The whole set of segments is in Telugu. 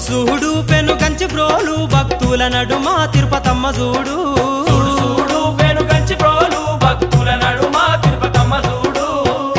సూడు పెను కంచి బ్రోలు భక్తుల నడుమ తిరుపతమ్మ చూడు చూడు చూడు పెను కంచి ప్రోలు భక్తుల నడుమ తిరుపతమ్మ చూడు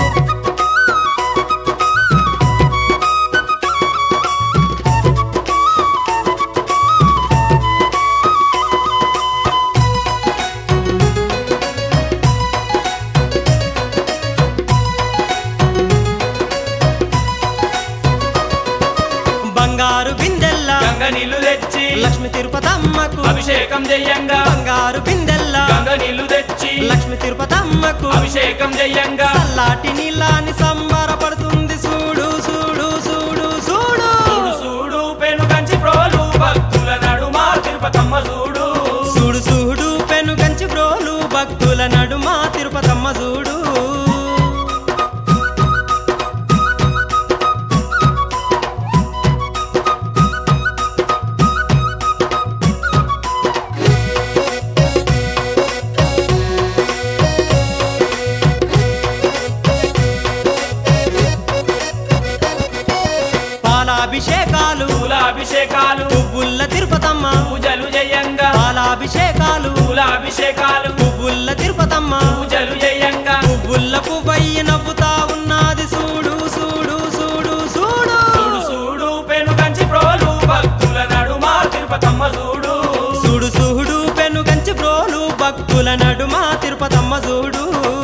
బంగారు బిందెల్ల గంగ నీళ్లు తెచ్చి లక్ష్మి తిరుపతమ్మకు అభిషేకం చెయ్యంగా బంగారు బిందెల్ల గంగ నీళ్లు తెచ్చి లక్ష్మి తిరుపతమ్మకు అభిషేకం చెయ్యంగా చల్లాటి నీళ్ళని సంబరపడుతుంది చూడు చూడు చూడు చూడు చూడు చూడు పెను కంచి ప్రోలు భక్తుల నడుమ తిరుపతమ్మ చూడు చూడు చూడు పెను కంచి బ్రోలు భక్తుల నడుమ తిరుపతమ్మ చూడు పాలాభిషేకాలు పూలాభిషేకాలు పువ్వుల్ల తిరుపతమ్మ పూజలు చెయ్యంగా పాలాభిషేకాలు పూలాభిషేకాలు పువ్వుల్ల తిరుపతమ్మ పూజలు చెయ్యంగా పువ్వుల్ల పువ్వయ్య నవ్వుతా ఉన్నది చూడు చూడు చూడు చూడు చూడు చూడు పెను కంచి ప్రోలు భక్తుల నడుమ తిరుపతమ్మ చూడు చూడు చూడు పెను కంచి బ్రోలు భక్తుల నడుమ తిరుపతమ్మ చూడు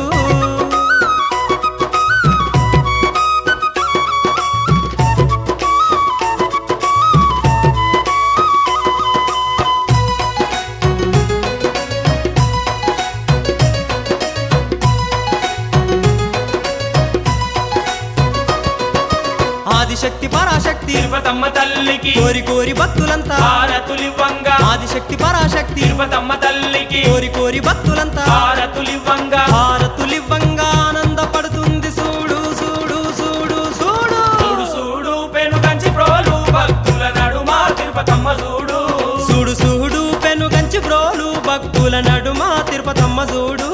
ఆదిశక్తి పరాశక్తి తిరుపతమ్మ తల్లికి కోరి కోరి భక్తులంతా హారతులివ్వంగా ఆదిశక్తి పరాశక్తి తిరుపతమ్మ తల్లికి కోరి కోరి భక్తులంతా హారతులివ్వంగా హారతులివ్వంగా ఆనందపడుతుంది చూడు చూడు చూడు చూడు చూడు చూడు పెను కంచి ప్రోలు భక్తుల నడుమ తిరుపతమ్మ చూడు చూడు చూడు పెను కంచి బ్రోలు భక్తుల నడుమ తిరుపతమ్మ చూడు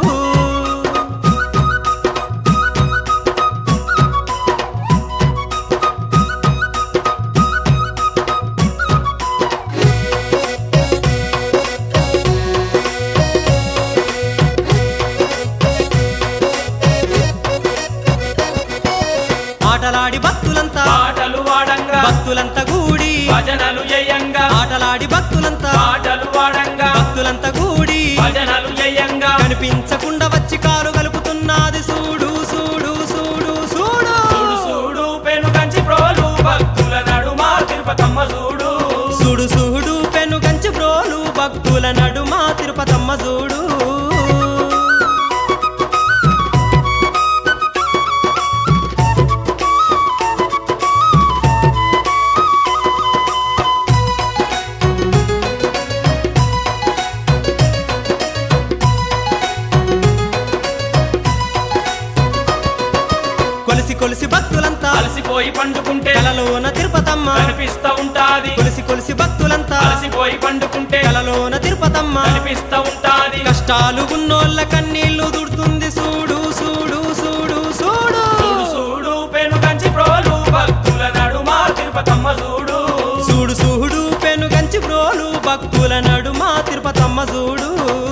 ఆటలాడి భక్తులంతా పాటలు వాడంగా భక్తులంతా కూడి భజనలు చేయంగా ఆటలాడి భక్తులంతా పాటలు వాడంగా భక్తులంతా కూడి భజనలు చేయంగా కనిపించకుండా వచ్చి కాలు కలుపుతున్నది చూడు చూడు చూడు చూడు చూడు చూడు పెను కంచి ప్రోలు భక్తుల నడుమ తిరుపతమ్మ చూడు చూడు చూడు పెను కంచి బ్రోలు భక్తుల నడుమ తిరుపతమ్మ చూడు కొలిసి కొలిసి భక్తులంతా అలసిపోయి పండుకుంటే కలలోన తిరుపతమ్మ కనిపిస్తా ఉంటాది కొలిసి కొలిసి భక్తులంతా అలసిపోయి పండుకుంటే కలలోన తిరుపతమ్మ కనిపిస్తా ఉంటాది కష్టాలు ఉన్నోళ్ళ కన్నీళ్లు దుడుతుంది చూడు చూడు చూడు చూడు చూడు చూడు పెను కంచి ప్రోలు భక్తుల నడుమ తిరుపతమ్మ చూడు చూడు చూడు పెను కంచి బ్రోలు భక్తుల నడుమ తిరుపతమ్మ చూడు